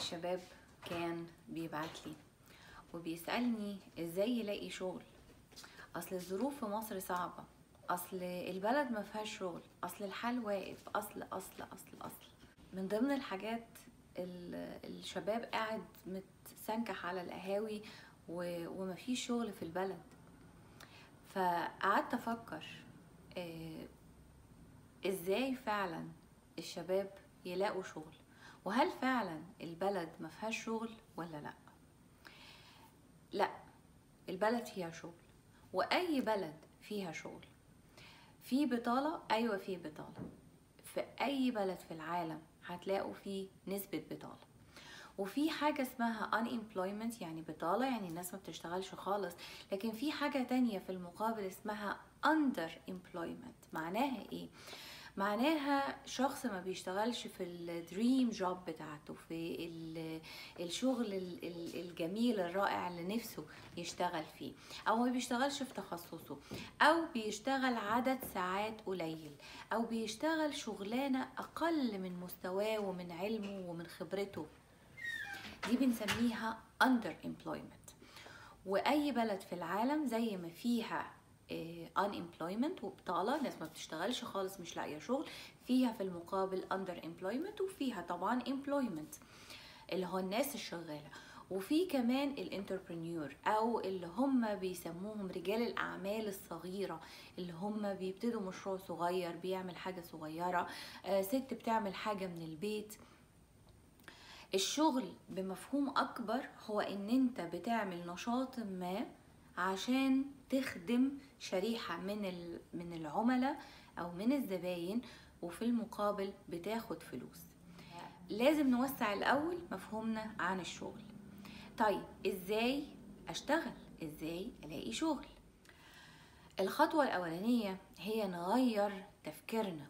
الشباب كان بيبعت لي وبيسألني ازاي يلاقي شغل اصل الظروف في مصر صعبة اصل البلد ما فيهاش شغل اصل الحال واقف اصل اصل اصل اصل من ضمن الحاجات ال- الشباب قاعد متسنكح على القهاوي و- ومفيش شغل في البلد فقعدت افكر آه، ازاي فعلا الشباب يلاقوا شغل وهل فعلا البلد ما فيهاش شغل ولا لا لا البلد فيها شغل واي بلد فيها شغل في بطالة ايوه في بطالة في اي بلد في العالم هتلاقوا فيه نسبة بطالة وفي حاجة اسمها unemployment يعني بطالة يعني الناس ما بتشتغلش خالص لكن في حاجة تانية في المقابل اسمها underemployment معناها ايه؟ معناها شخص ما بيشتغلش في الدريم جوب بتاعته في ال- الشغل ال- ال- الجميل الرائع اللي نفسه يشتغل فيه او ما بيشتغلش في تخصصه او بيشتغل عدد ساعات قليل او بيشتغل شغلانة اقل من مستواه ومن علمه ومن خبرته دي بنسميها underemployment واي بلد في العالم زي ما فيها آه، unemployment وبطالة ناس ما بتشتغلش خالص مش لاقية شغل فيها في المقابل underemployment وفيها طبعا employment اللي هو الناس الشغالة وفي كمان الانتربرنيور او اللي هم بيسموهم رجال الاعمال الصغيره اللي هم بيبتدوا مشروع صغير بيعمل حاجه صغيره آه، ست بتعمل حاجه من البيت الشغل بمفهوم اكبر هو ان انت بتعمل نشاط ما عشان تخدم شريحة من ال- من العملاء او من الزباين وفي المقابل بتاخد فلوس لازم نوسع الاول مفهومنا عن الشغل طيب ازاي اشتغل ازاي الاقي شغل الخطوة الاولانية هي نغير تفكيرنا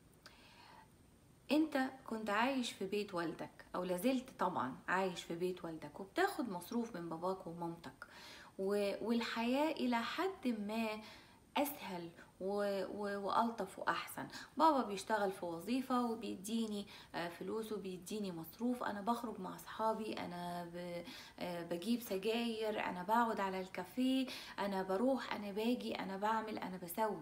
انت كنت عايش في بيت والدك او لازلت طبعا عايش في بيت والدك وبتاخد مصروف من باباك ومامتك و- والحياة الى حد ما اسهل و- و- والطف واحسن بابا بيشتغل في وظيفة وبيديني آه، فلوس وبيديني مصروف انا بخرج مع اصحابي انا ب- آه، بجيب سجاير انا بقعد على الكافيه انا بروح انا باجي انا بعمل انا بسوي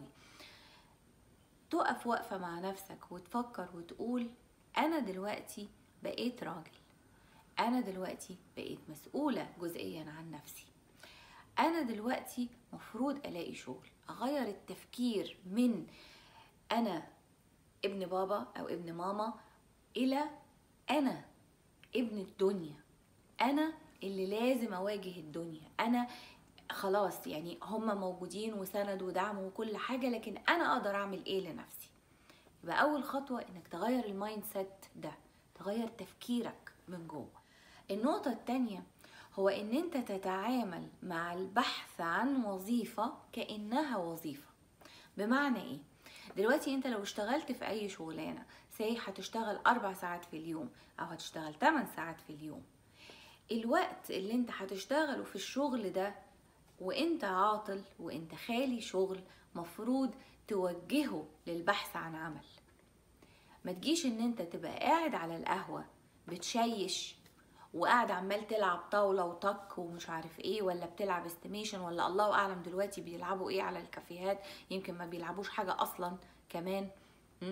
تقف وقفة مع نفسك وتفكر وتقول أنا دلوقتي بقيت راجل أنا دلوقتي بقيت مسؤولة جزئيا عن نفسي أنا دلوقتي مفروض ألاقي شغل أغير التفكير من أنا ابن بابا أو ابن ماما إلى أنا ابن الدنيا أنا اللي لازم أواجه الدنيا أنا خلاص يعني هم موجودين وسند ودعم وكل حاجة لكن أنا أقدر أعمل إيه لنفسي يبقى أول خطوة إنك تغير المايند سيت ده تغير تفكيرك من جوه النقطة التانية هو إن أنت تتعامل مع البحث عن وظيفة كأنها وظيفة بمعنى إيه؟ دلوقتي أنت لو اشتغلت في أي شغلانة سي هتشتغل أربع ساعات في اليوم أو هتشتغل 8 ساعات في اليوم الوقت اللي انت هتشتغله في الشغل ده وانت عاطل وانت خالي شغل مفروض توجهه للبحث عن عمل ما تجيش ان انت تبقى قاعد على القهوة بتشيش وقاعد عمال تلعب طاولة وطك ومش عارف ايه ولا بتلعب استيميشن ولا الله اعلم دلوقتي بيلعبوا ايه على الكافيهات يمكن ما بيلعبوش حاجة اصلا كمان م?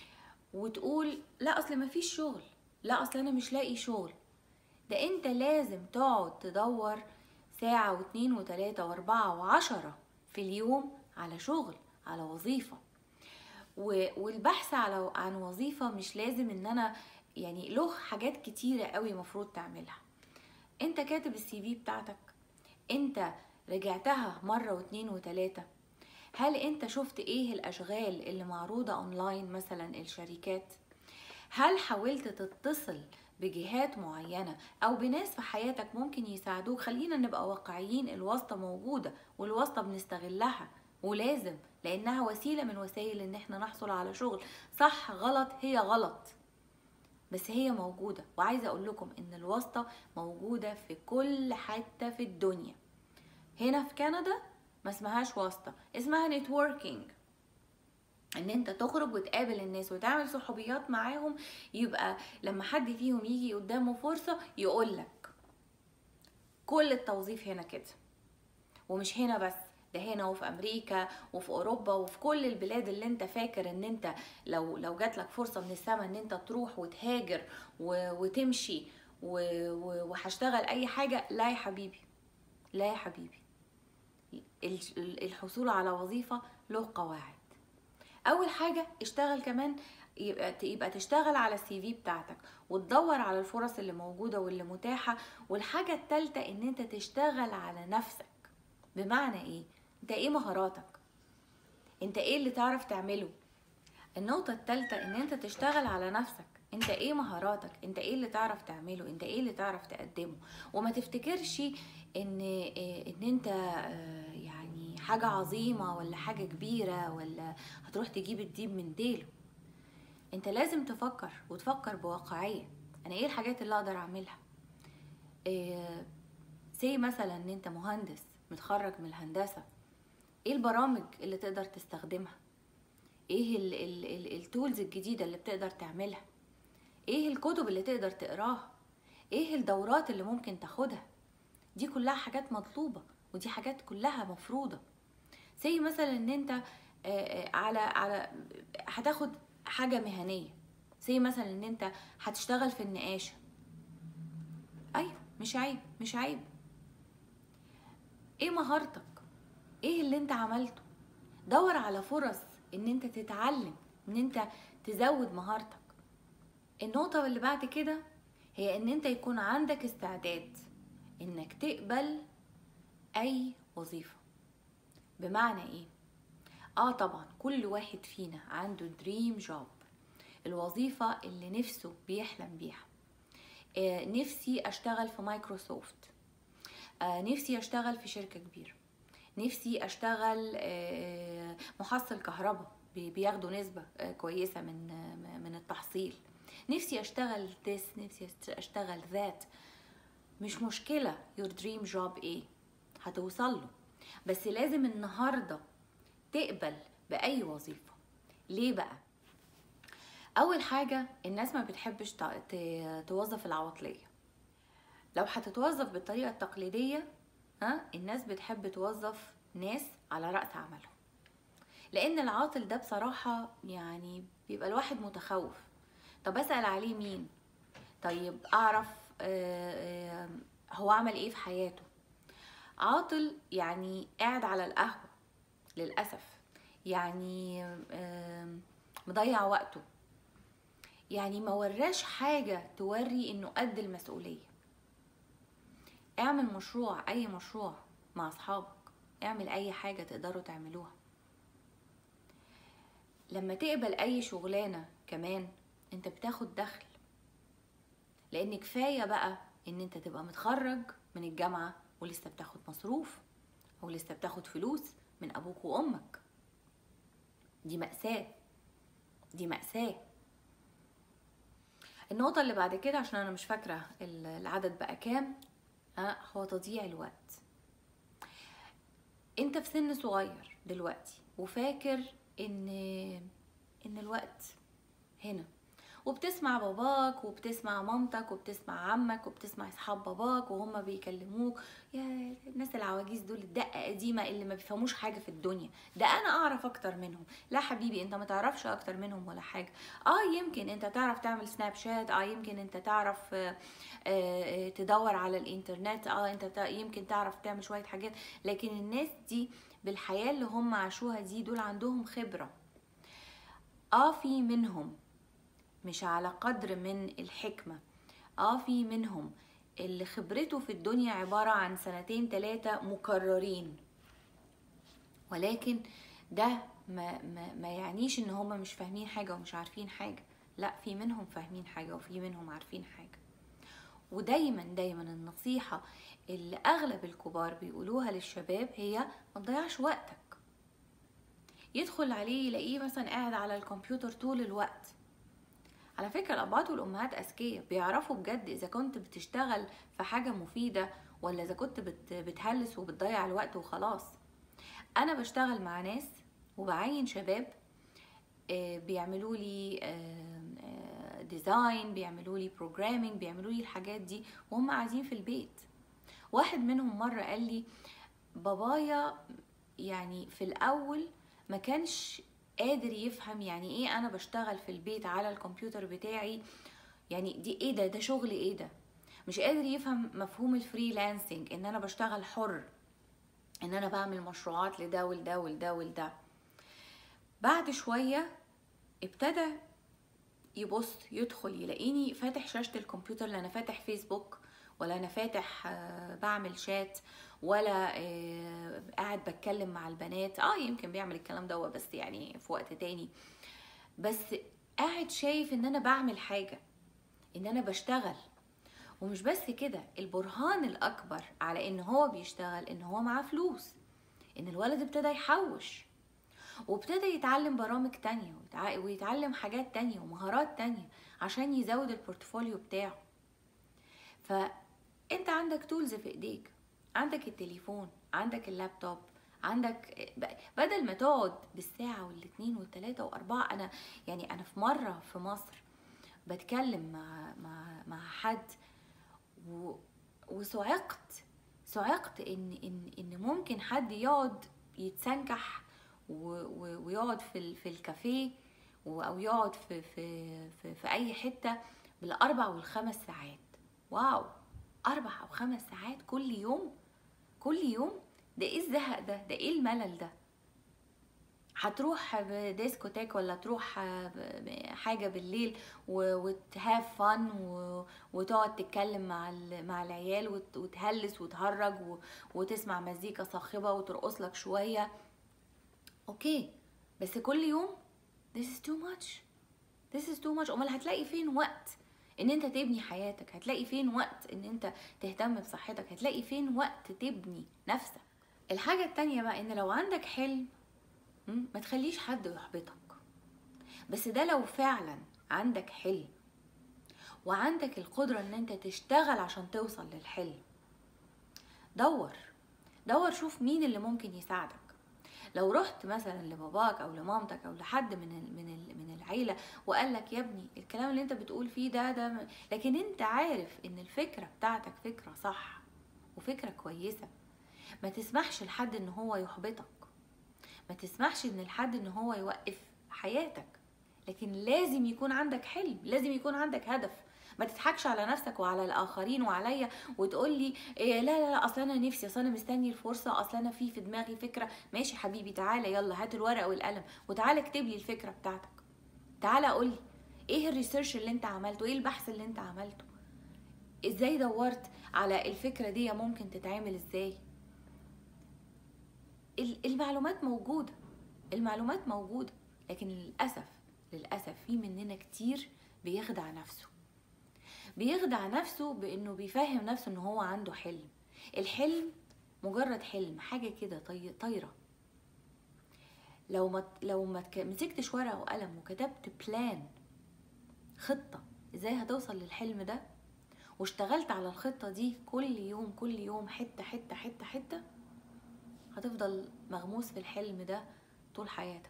وتقول لا اصل ما فيش شغل لا اصل انا مش لاقي شغل ده انت لازم تقعد تدور ساعة واتنين وتلاتة واربعة وعشرة في اليوم على شغل على وظيفة و- والبحث على عن وظيفة مش لازم ان انا يعني له حاجات كتيرة قوي مفروض تعملها انت كاتب السي في بتاعتك انت رجعتها مرة واتنين وتلاتة هل انت شفت ايه الاشغال اللي معروضة اونلاين مثلا الشركات هل حاولت تتصل بجهات معينة أو بناس في حياتك ممكن يساعدوك خلينا نبقى واقعيين الواسطة موجودة والواسطة بنستغلها ولازم لأنها وسيلة من وسائل إن احنا نحصل على شغل صح غلط هي غلط بس هي موجودة وعايزة أقول لكم إن الواسطة موجودة في كل حتة في الدنيا هنا في كندا ما اسمهاش واسطة اسمها نتوركينج ان انت تخرج وتقابل الناس وتعمل صحوبيات معاهم يبقى لما حد فيهم يجي قدامه فرصة يقولك كل التوظيف هنا كده ومش هنا بس ده هنا وفي امريكا وفي اوروبا وفي كل البلاد اللي انت فاكر ان انت لو لو جات لك فرصه من السماء ان انت تروح وتهاجر وتمشي وهشتغل اي حاجه لا يا حبيبي لا يا حبيبي الحصول على وظيفه له قواعد اول حاجه اشتغل كمان يبقى يبقى تشتغل على السي في بتاعتك وتدور على الفرص اللي موجوده واللي متاحه والحاجه الثالثه ان انت تشتغل على نفسك بمعنى ايه انت ايه مهاراتك انت ايه اللي تعرف تعمله النقطة الثالثة ان انت تشتغل على نفسك انت ايه مهاراتك انت ايه اللي تعرف تعمله انت ايه اللي تعرف تقدمه وما تفتكرش ان ان انت يعني حاجة عظيمة ولا حاجة كبيرة ولا هتروح تجيب الديب من ديله انت لازم تفكر وتفكر بواقعية انا ايه الحاجات اللي اقدر اعملها إيه سي مثلا ان انت مهندس متخرج من الهندسة ايه البرامج اللي تقدر تستخدمها ايه التولز الجديدة اللي بتقدر تعملها ايه الكتب اللي تقدر تقراها ايه الدورات اللي ممكن تاخدها دي كلها حاجات مطلوبة ودي حاجات كلها مفروضة زي مثلا ان انت على على هتاخد حاجة مهنية زي مثلا ان انت هتشتغل في النقاشة ايوه مش عيب مش عيب ايه مهارتك ايه اللي انت عملته دور على فرص ان انت تتعلم ان انت تزود مهارتك النقطة اللي بعد كده هي ان انت يكون عندك استعداد انك تقبل اي وظيفة بمعنى ايه اه طبعا كل واحد فينا عنده دريم جوب الوظيفة اللي نفسه بيحلم بيها آه نفسي اشتغل في مايكروسوفت آه نفسي اشتغل في شركة كبيرة نفسي اشتغل آه محصل كهرباء بياخدوا نسبة كويسة من من التحصيل نفسي اشتغل this نفسي اشتغل ذات مش مشكلة your dream job ايه هتوصل له بس لازم النهاردة تقبل بأي وظيفة ليه بقى أول حاجة الناس ما بتحبش توظف العواطلية لو هتتوظف بالطريقة التقليدية ها الناس بتحب توظف ناس على رأس عملهم لأن العاطل ده بصراحة يعني بيبقى الواحد متخوف طب أسأل عليه مين طيب أعرف آآ آآ هو عمل إيه في حياته عاطل يعني قاعد على القهوة للأسف يعني مضيع وقته يعني ما وراش حاجة توري انه قد المسؤولية اعمل مشروع اي مشروع مع اصحابك اعمل اي حاجة تقدروا تعملوها لما تقبل اي شغلانة كمان انت بتاخد دخل لان كفاية بقى ان انت تبقى متخرج من الجامعة ولسه بتاخد مصروف او لسه بتاخد فلوس من ابوك وامك دي مأساة دي مأساة النقطة اللي بعد كده عشان انا مش فاكرة العدد بقى كام ها هو تضييع الوقت انت في سن صغير دلوقتي وفاكر ان ان الوقت هنا وبتسمع باباك وبتسمع مامتك وبتسمع عمك وبتسمع اصحاب باباك وهم بيكلموك يا الناس العواجيز دول الدقه قديمه اللي ما بيفهموش حاجه في الدنيا ده انا اعرف اكتر منهم لا حبيبي انت ما تعرفش اكتر منهم ولا حاجه اه يمكن انت تعرف تعمل سناب شات اه يمكن انت تعرف آه آه تدور على الانترنت اه انت يمكن تعرف تعمل شويه حاجات لكن الناس دي بالحياه اللي هم عاشوها دي دول عندهم خبره اه في منهم مش على قدر من الحكمة اه في منهم اللي خبرته في الدنيا عبارة عن سنتين تلاتة مكررين ولكن ده ما, ما, ما يعنيش ان هما مش فاهمين حاجة ومش عارفين حاجة لا في منهم فاهمين حاجة وفي منهم عارفين حاجة ودايما دايما النصيحة اللي اغلب الكبار بيقولوها للشباب هي ما تضيعش وقتك يدخل عليه يلاقيه مثلا قاعد على الكمبيوتر طول الوقت على فكرة الأبهات والأمهات أذكياء بيعرفوا بجد إذا كنت بتشتغل في حاجة مفيدة ولا إذا كنت بت بتهلس وبتضيع الوقت وخلاص أنا بشتغل مع ناس وبعين شباب آه، بيعملوا لي ديزاين بيعملوا لي بروجرامينج بيعملوا لي الحاجات دي وهم قاعدين في البيت واحد منهم مره قال لي بابايا يعني في الاول ما كانش قادر يفهم يعني ايه انا بشتغل في البيت على الكمبيوتر بتاعي يعني دي ايه ده ده شغل ايه ده مش قادر يفهم مفهوم الفريلانسنج ان انا بشتغل حر ان انا بعمل مشروعات لده ولده ولده ولده بعد شويه ابتدى يبص يدخل يلاقيني فاتح شاشة الكمبيوتر لا انا فاتح فيسبوك ولا انا فاتح آه، بعمل شات ولا آه، قاعد بتكلم مع البنات اه يمكن بيعمل الكلام ده بس يعني في وقت تاني بس قاعد شايف ان انا بعمل حاجة ان انا بشتغل ومش بس كده البرهان الاكبر على ان هو بيشتغل ان هو معاه فلوس ان الولد ابتدى يحوش وابتدى يتعلم برامج تانية ويتعلم حاجات تانية ومهارات تانية عشان يزود البورتفوليو بتاعه فانت عندك تولز في ايديك عندك التليفون عندك اللابتوب عندك بدل ما تقعد بالساعة والاتنين والتلاتة واربعة انا يعني انا في مرة في مصر بتكلم مع مع مع حد و وصعقت صعقت ان ان ان ممكن حد يقعد يتسنكح ويقعد في في الكافيه او يقعد في في في, في اي حته بالاربع والخمس ساعات واو اربع او خمس ساعات كل يوم كل يوم ده ايه الزهق ده ده ايه الملل ده هتروح ديسكوتيك ولا تروح حاجه بالليل وتهاف فن وتقعد تتكلم مع مع العيال وتهلس وتهرج وتسمع مزيكا صاخبه وترقص لك شويه اوكي بس كل يوم this is too much this is too much امال هتلاقي فين وقت ان انت تبني حياتك هتلاقي فين وقت ان انت تهتم بصحتك هتلاقي فين وقت تبني نفسك الحاجة التانية بقى ان لو عندك حلم ما تخليش حد يحبطك بس ده لو فعلا عندك حلم وعندك القدرة ان انت تشتغل عشان توصل للحلم دور دور شوف مين اللي ممكن يساعدك لو رحت مثلا لباباك او لمامتك او لحد من ال من ال من العيله وقال لك يا ابني الكلام اللي انت بتقول فيه ده ده لكن انت عارف ان الفكره بتاعتك فكره صح وفكره كويسه ما تسمحش لحد ان هو يحبطك ما تسمحش ان لحد ان هو يوقف حياتك لكن لازم يكون عندك حلم لازم يكون عندك هدف ما تضحكش على نفسك وعلى الاخرين وعليا وتقول لي إيه لا لا لا اصل انا نفسي اصل انا مستني الفرصه اصل انا في في دماغي فكره ماشي حبيبي تعالى يلا هات الورقه والقلم وتعالى اكتب لي الفكره بتاعتك تعالى قول لي ايه الريسيرش اللي انت عملته ايه البحث اللي انت عملته ازاي دورت على الفكره دي ممكن تتعمل ازاي المعلومات موجوده المعلومات موجوده لكن للاسف للاسف في مننا كتير بيخدع نفسه بيخدع نفسه بانه بيفهم نفسه ان هو عنده حلم الحلم مجرد حلم حاجه كده طايره لو ما لو ما مسكتش ورقه وقلم وكتبت بلان خطه ازاي هتوصل للحلم ده واشتغلت على الخطه دي كل يوم كل يوم حته حته حته حته هتفضل مغموس في الحلم ده طول حياتك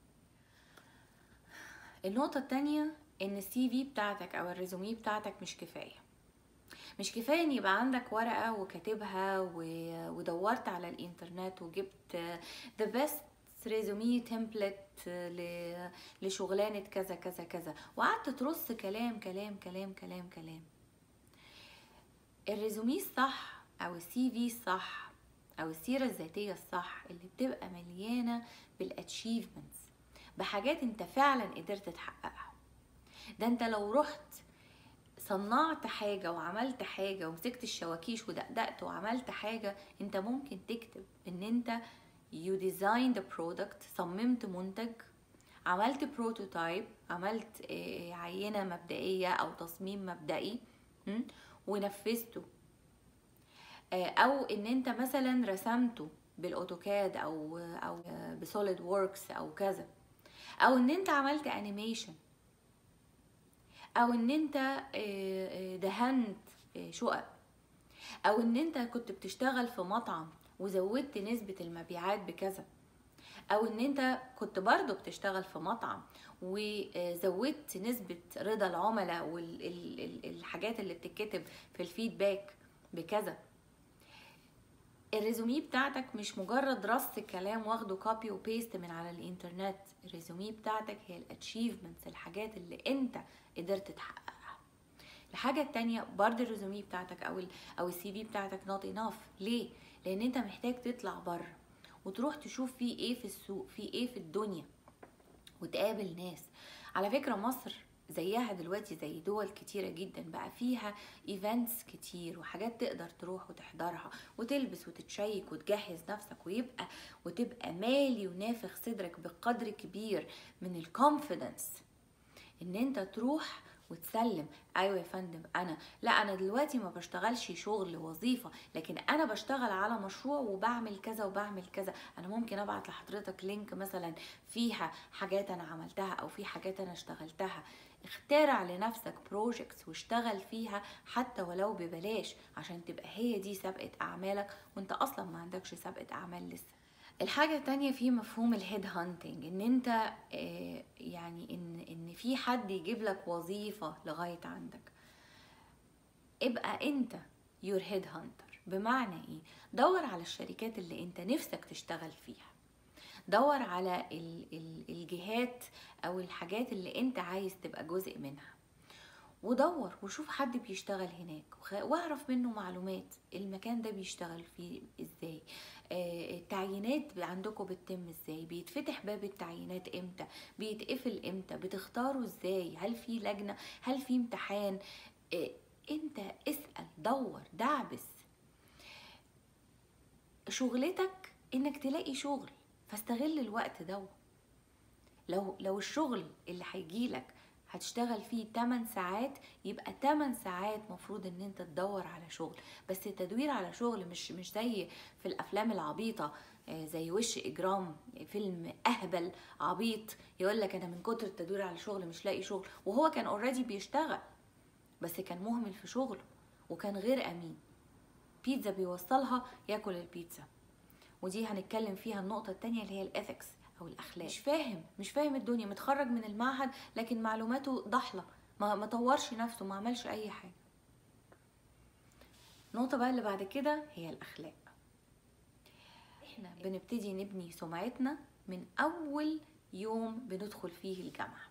النقطة التانية ان السي في بتاعتك او الريزومي بتاعتك مش كفايه مش كفايه ان يبقى عندك ورقه وكاتبها ودورت على الانترنت وجبت ذا بيست ريزومي تمبلت لشغلانه كذا كذا كذا وقعدت ترص كلام كلام كلام كلام كلام الريزومي الصح او السي في الصح او السيره الذاتيه الصح اللي بتبقى مليانه بالاتشيفمنتس بحاجات انت فعلا قدرت تحققها ده انت لو رحت صنعت حاجة وعملت حاجة ومسكت الشواكيش ودقدقت وعملت حاجة انت ممكن تكتب ان انت you designed a product صممت منتج عملت بروتوتايب عملت آه، عينة مبدئية او تصميم مبدئي ونفذته آه، او ان انت مثلا رسمته بالاوتوكاد او او بسوليد ووركس او كذا او ان انت عملت انيميشن او ان انت آه، آه، دهنت آه، شقق او ان انت كنت بتشتغل في مطعم وزودت نسبة المبيعات بكذا او ان انت كنت برضو بتشتغل في مطعم وزودت نسبة رضا العملاء والحاجات اللي بتتكتب في الفيدباك بكذا الريزومي بتاعتك مش مجرد رص كلام واخده كوبي وبيست من على الانترنت الريزومي بتاعتك هي الاتشيفمنتس الحاجات اللي انت قدرت تحققها الحاجه التانية برضه الريزومي بتاعتك او ال او السي في بتاعتك نوت اناف ليه لان انت محتاج تطلع بره وتروح تشوف في ايه في السوق في ايه في الدنيا وتقابل ناس على فكره مصر زيها دلوقتي زي دول كتيرة جدا بقى فيها ايفنتس كتير وحاجات تقدر تروح وتحضرها وتلبس وتتشيك وتجهز نفسك ويبقى وتبقى مالي ونافخ صدرك بقدر كبير من الكونفيدنس ان انت تروح وتسلم ايوه يا فندم انا لا انا دلوقتي ما بشتغلش شغل وظيفه لكن انا بشتغل على مشروع وبعمل كذا وبعمل كذا انا ممكن ابعت لحضرتك لينك مثلا فيها حاجات انا عملتها او في حاجات انا اشتغلتها اخترع لنفسك بروجكتس واشتغل فيها حتى ولو ببلاش عشان تبقى هي دي سابقة اعمالك وانت اصلا ما عندكش سابقة اعمال لسه الحاجة التانية في مفهوم الهيد هانتنج ان انت اه يعني ان ان في حد يجيب لك وظيفة لغاية عندك ابقى انت يور هيد هانتر بمعنى ايه دور على الشركات اللي انت نفسك تشتغل فيها دور على الجهات او الحاجات اللي انت عايز تبقى جزء منها ودور وشوف حد بيشتغل هناك واعرف منه معلومات المكان ده بيشتغل فيه ازاي آه التعيينات عندكم بتتم ازاي بيتفتح باب التعيينات امتى بيتقفل امتى بتختاروا ازاي هل في لجنه هل في امتحان آه انت اسال دور دعبس شغلتك انك تلاقي شغل فاستغل الوقت ده لو لو الشغل اللي هيجيلك هتشتغل فيه 8 ساعات يبقى 8 ساعات مفروض ان انت تدور على شغل بس التدوير على شغل مش مش زي في الافلام العبيطه زي وش اجرام فيلم اهبل عبيط يقول لك انا من كتر التدوير على شغل مش لاقي شغل وهو كان اوريدي بيشتغل بس كان مهمل في شغله وكان غير امين بيتزا بيوصلها ياكل البيتزا ودي هنتكلم فيها النقطة التانية اللي هي الإثكس أو الأخلاق مش فاهم مش فاهم الدنيا متخرج من المعهد لكن معلوماته ضحلة ما, ما طورش نفسه ما عملش أي حاجة النقطة بقى اللي بعد كده هي الأخلاق احنا بنبتدي نبني سمعتنا من أول يوم بندخل فيه الجامعة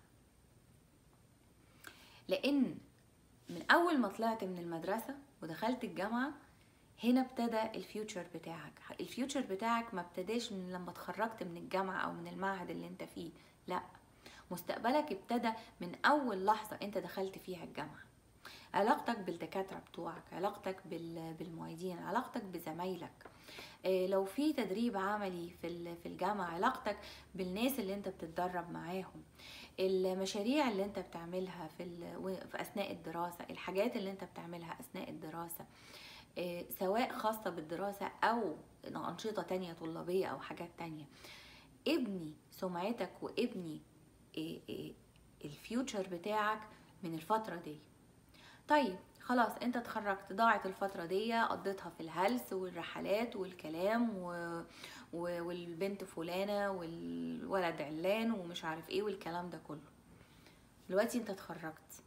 لأن من أول ما طلعت من المدرسة ودخلت الجامعة هنا ابتدى الفيوتشر بتاعك الفيوتشر بتاعك ما ابتداش من لما اتخرجت من الجامعة او من المعهد اللي انت فيه لا مستقبلك ابتدى من اول لحظة انت دخلت فيها الجامعة علاقتك بالدكاترة بتوعك علاقتك بالمعيدين علاقتك بزمايلك لو في تدريب عملي في في الجامعة علاقتك بالناس اللي انت بتتدرب معاهم المشاريع اللي انت بتعملها في, في اثناء الدراسة الحاجات اللي انت بتعملها اثناء الدراسة سواء خاصة بالدراسة أو أنشطة تانية طلابية أو حاجات تانية ابني سمعتك وابني الفيوتشر بتاعك من الفترة دي طيب خلاص انت اتخرجت ضاعت الفترة دي قضيتها في الهلس والرحلات والكلام و... و... والبنت فلانة والولد علان ومش عارف ايه والكلام ده كله دلوقتي انت اتخرجت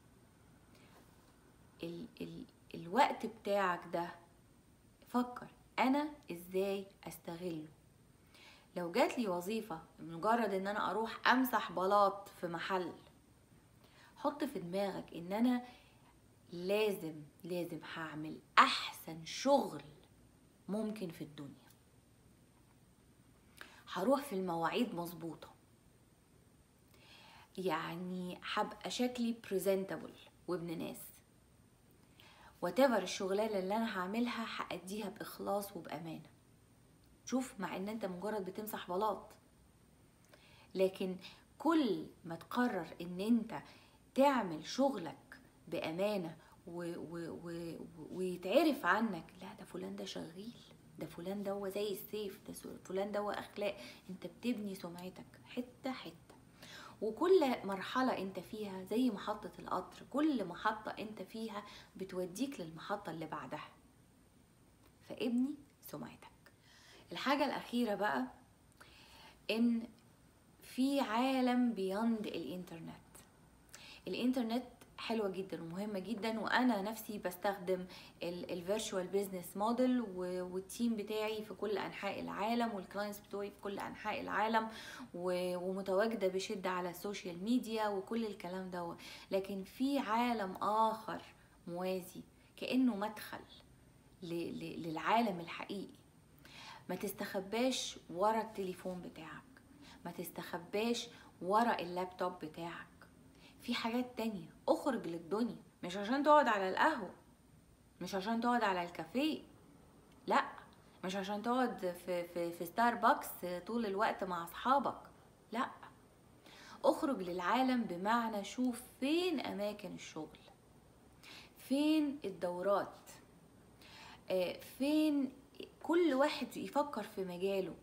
ال... ال... الوقت بتاعك ده فكر انا ازاي استغله لو جات لي وظيفة مجرد ان انا اروح امسح بلاط في محل حط في دماغك ان انا لازم لازم هعمل احسن شغل ممكن في الدنيا هروح في المواعيد مظبوطة يعني هبقى شكلي بريزنتابل وابن ناس واتيفر الشغلانه اللي انا هعملها هاديها باخلاص وبامانه شوف مع ان انت مجرد بتمسح بلاط لكن كل ما تقرر ان انت تعمل شغلك بامانه و و و ويتعرف عنك لا ده فلان ده شغيل ده فلان ده زي السيف ده فلان ده اخلاق انت بتبني سمعتك حته حته وكل مرحلة انت فيها زي محطة القطر كل محطة انت فيها بتوديك للمحطة اللي بعدها فابني سمعتك الحاجة الأخيرة بقى ان في عالم بيند الانترنت الانترنت حلوه جدا ومهمه جدا وانا نفسي بستخدم الفيرتشوال بزنس موديل والتيم بتاعي في كل انحاء العالم والكلاينتس بتوعي في كل انحاء العالم ومتواجده بشده على السوشيال ميديا وكل الكلام ده لكن في عالم اخر موازي كانه مدخل للعالم الحقيقي ما تستخباش ورا التليفون بتاعك ما تستخباش ورا اللابتوب بتاعك في حاجات تانية اخرج للدنيا مش عشان تقعد على القهوة مش عشان تقعد على الكافيه لا مش عشان تقعد في, في, في ستاربكس طول الوقت مع اصحابك لا اخرج للعالم بمعنى شوف فين اماكن الشغل فين الدورات آه، فين كل واحد يفكر في مجاله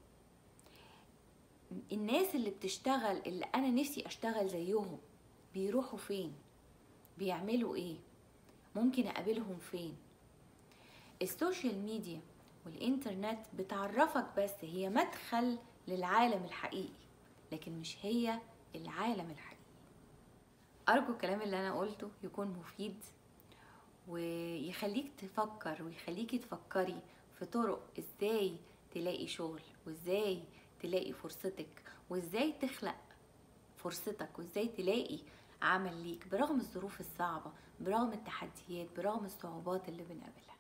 الناس اللي بتشتغل اللي انا نفسي اشتغل زيهم بيروحوا فين بيعملوا ايه ممكن اقابلهم فين السوشيال ميديا والانترنت بتعرفك بس هي مدخل للعالم الحقيقي لكن مش هي العالم الحقيقي ارجو الكلام اللي انا قلته يكون مفيد ويخليك تفكر ويخليكي تفكري في طرق ازاي تلاقي شغل وازاي تلاقي فرصتك وازاي تخلق فرصتك وازاي تلاقي عمل ليك برغم الظروف الصعبة برغم التحديات برغم الصعوبات اللي بنقابلها